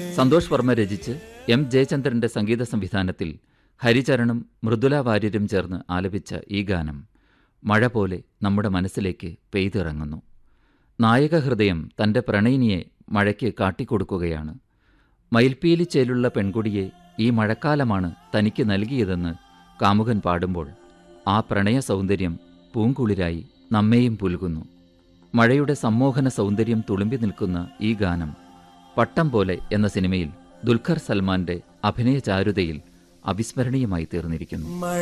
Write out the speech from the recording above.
സന്തോഷ് വർമ്മ രചിച്ച് എം ജയചന്ദ്രന്റെ സംഗീത സംവിധാനത്തിൽ ഹരിചരണും മൃദുല വാര്യരും ചേർന്ന് ആലപിച്ച ഈ ഗാനം മഴ പോലെ നമ്മുടെ മനസ്സിലേക്ക് പെയ്തിറങ്ങുന്നു നായക ഹൃദയം തൻ്റെ പ്രണയിനിയെ മഴയ്ക്ക് കാട്ടിക്കൊടുക്കുകയാണ് മയിൽപ്പീലി ചേലുള്ള പെൺകുടിയെ ഈ മഴക്കാലമാണ് തനിക്ക് നൽകിയതെന്ന് കാമുകൻ പാടുമ്പോൾ ആ പ്രണയ സൗന്ദര്യം പൂങ്കുളിരായി നമ്മെയും പുൽകുന്നു മഴയുടെ സമ്മോഹന സൗന്ദര്യം തുളുമ്പി നിൽക്കുന്ന ഈ ഗാനം പട്ടം പോലെ എന്ന സിനിമയിൽ ദുൽഖർ സൽമാന്റെ അഭിനയ ചാരുതയിൽ അവിസ്മരണീയമായി തീർന്നിരിക്കുന്നു